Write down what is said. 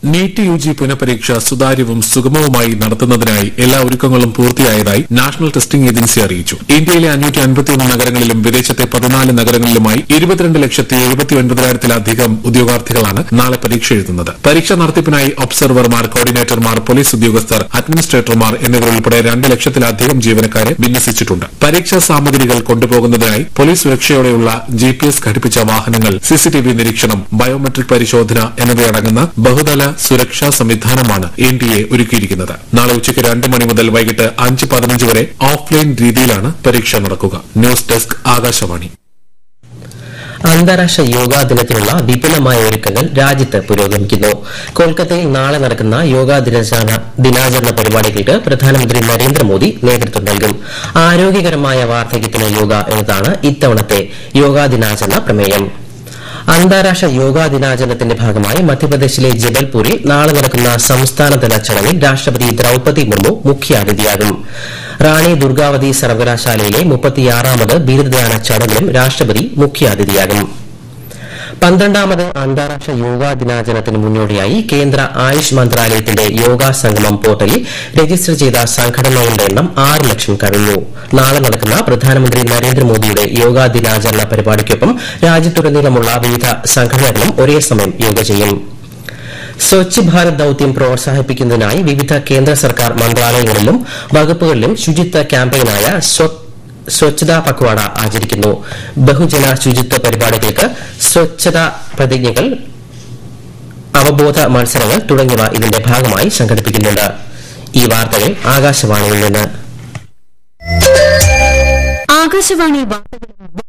NEET U G പുനഃപരീക്ഷ സുതാര്യവും സുഗമവുമായി നടത്തുന്നതിനായി എല്ലാ ഒരുക്കങ്ങളും പൂർത്തിയായതായി നാഷണൽ ടെസ്റ്റിംഗ് ഏജൻസി അറിയിച്ചു ഇന്ത്യയിലെ അഞ്ഞൂറ്റി അൻപത്തിയൊന്ന് നഗരങ്ങളിലും വിദേശത്തെ പതിനാല് നഗരങ്ങളിലുമായി ഇരുപത്തിരണ്ട് ലക്ഷത്തി എഴുപത്തി ഒൻപതിനായിരത്തിലധികം ഉദ്യോഗാർത്ഥികളാണ് നാളെ പരീക്ഷ എഴുതുന്നത് പരീക്ഷ നടത്തിപ്പിനായി ഒബ്സർവർമാർ കോർഡിനേറ്റർമാർ പോലീസ് ഉദ്യോഗസ്ഥർ അഡ്മിനിസ്ട്രേറ്റർമാർ എന്നിവരുൾപ്പെടെ രണ്ട് ലക്ഷത്തിലധികം ജീവനക്കാരെ വിന്യസിച്ചിട്ടുണ്ട് പരീക്ഷാ സാമഗ്രികൾ കൊണ്ടുപോകുന്നതിനായി പോലീസ് സുരക്ഷയോടെയുള്ള ജി പി എസ് ഘടിപ്പിച്ച വാഹനങ്ങൾ സിസിടിവി നിരീക്ഷണം ബയോമെട്രിക് പരിശോധന എന്നിവയടങ്ങുന്ന ബഹുതല സുരക്ഷാ സംവിധാനമാണ് എൻ ഡി എ ഒരുക്കിയിരിക്കുന്നത് നാളെ ഉച്ചയ്ക്ക് രണ്ട് മണി മുതൽ വൈകിട്ട് അഞ്ച് പതിനഞ്ച് വരെ ഓഫ്ലൈൻ രീതിയിലാണ് പരീക്ഷ നടക്കുക ന്യൂസ് ഡെസ്ക് ആകാശവാണി അന്താരാഷ്ട്ര യോഗാ ദിനത്തിനുള്ള വിപുലമായ ഒരുക്കങ്ങൾ രാജ്യത്ത് പുരോഗമിക്കുന്നു കൊൽക്കത്തയിൽ നാളെ നടക്കുന്ന യോഗാ ദിനാചരണ ദിനാചരണ പരിപാടികൾക്ക് പ്രധാനമന്ത്രി നരേന്ദ്രമോദി നേതൃത്വം നൽകും ആരോഗ്യകരമായ വാർദ്ധക്യത്തിന് യോഗ എന്നതാണ് ഇത്തവണത്തെ യോഗാ ദിനാചരണ പ്രമേയം അന്താരാഷ്ട്ര യോഗാ ദിനാചരണത്തിന്റെ ഭാഗമായി മധ്യപ്രദേശിലെ ജബൽപൂരിൽ നാളെ നടക്കുന്ന സംസ്ഥാനതല ചടങ്ങിൽ രാഷ്ട്രപതി ദ്രൌപതി മുർമു മുഖ്യാതിഥിയാകും റാണി ദുർഗാവതി സർവകലാശാലയിലെ മുപ്പത്തിയാറാമത് ബിരുദദാന ചടങ്ങിലും രാഷ്ട്രപതി മുഖ്യാതിഥിയാകും പന്ത്രണ്ടാമത് അന്താരാഷ്ട്ര യോഗാ ദിനാചരണത്തിന് മുന്നോടിയായി കേന്ദ്ര ആയുഷ് മന്ത്രാലയത്തിന്റെ യോഗാ സംഗമം പോർട്ടലിൽ രജിസ്റ്റർ ചെയ്ത സംഘടനകളുടെ എണ്ണം ആറ് ലക്ഷം കവിഞ്ഞു നാളെ നടക്കുന്ന പ്രധാനമന്ത്രി നരേന്ദ്രമോദിയുടെ യോഗാ ദിനാചരണ പരിപാടിക്കൊപ്പം രാജ്യത്തുടനീളമുള്ള വിവിധ സംഘടനകളും ഒരേ സമയം യോഗ ചെയ്യും സ്വച്ഛ് ഭാരത് ദൌത്യം പ്രോത്സാഹിപ്പിക്കുന്നതിനായി വിവിധ കേന്ദ്ര സർക്കാർ മന്ത്രാലയങ്ങളിലും വകുപ്പുകളിലും ശുചിത്വ ക്യാമ്പയിനായ സ്വച്ഛതാ പക്വാട ആചരിക്കുന്നു ബഹുജന ശുചിത്വ പരിപാടികൾക്ക് സ്വച്ഛതാ പ്രതിജ്ഞകൾ അവബോധ മത്സരങ്ങൾ തുടങ്ങിയവ ഇതിന്റെ ഭാഗമായി സംഘടിപ്പിക്കുന്നുണ്ട് ഈ വാർത്തകൾ ആകാശവാണിയിൽ നിന്ന് ആകാശവാണി വാർത്തകളും